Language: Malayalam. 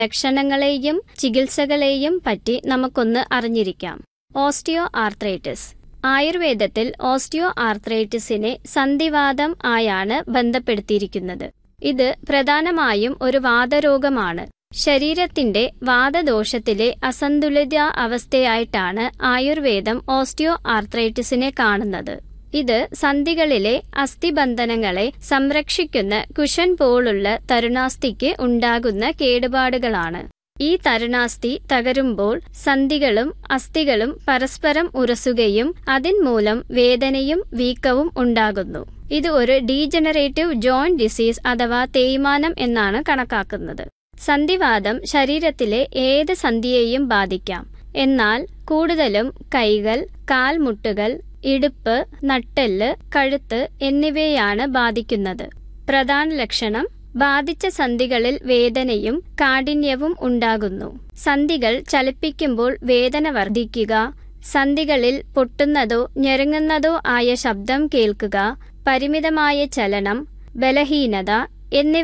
ലക്ഷണങ്ങളെയും ചികിത്സകളെയും പറ്റി നമുക്കൊന്ന് അറിഞ്ഞിരിക്കാം ഓസ്റ്റിയോ ആർത്രൈറ്റിസ് ആയുർവേദത്തിൽ ഓസ്റ്റിയോ ആർത്രൈറ്റിസിനെ സന്ധിവാദം ആയാണ് ബന്ധപ്പെടുത്തിയിരിക്കുന്നത് ഇത് പ്രധാനമായും ഒരു വാതരോഗമാണ് ശരീരത്തിന്റെ വാതദോഷത്തിലെ അസന്തുലിത അവസ്ഥയായിട്ടാണ് ആയുർവേദം ഓസ്റ്റിയോ ആർത്രൈറ്റിസിനെ കാണുന്നത് ഇത് സന്ധികളിലെ അസ്ഥിബന്ധനങ്ങളെ സംരക്ഷിക്കുന്ന കുഷൻ പോലുള്ള തരുണാസ്ഥിക്ക് ഉണ്ടാകുന്ന കേടുപാടുകളാണ് ഈ തരുണാസ്ഥി തകരുമ്പോൾ സന്ധികളും അസ്ഥികളും പരസ്പരം ഉരസുകയും അതിൻമൂലം വേദനയും വീക്കവും ഉണ്ടാകുന്നു ഇത് ഒരു ഡീജനറേറ്റീവ് ജോയിന്റ് ഡിസീസ് അഥവാ തേയ്മാനം എന്നാണ് കണക്കാക്കുന്നത് സന്ധിവാദം ശരീരത്തിലെ ഏത് സന്ധിയെയും ബാധിക്കാം എന്നാൽ കൂടുതലും കൈകൾ കാൽമുട്ടുകൾ ഇടുപ്പ് നട്ടെല്ല് കഴുത്ത് എന്നിവയാണ് ബാധിക്കുന്നത് പ്രധാന ലക്ഷണം ബാധിച്ച സന്ധികളിൽ വേദനയും കാഠിന്യവും ഉണ്ടാകുന്നു സന്ധികൾ ചലിപ്പിക്കുമ്പോൾ വേദന വർദ്ധിക്കുക സന്ധികളിൽ പൊട്ടുന്നതോ ഞെരുങ്ങുന്നതോ ആയ ശബ്ദം കേൾക്കുക പരിമിതമായ ചലനം ബലഹീനത എന്നിവ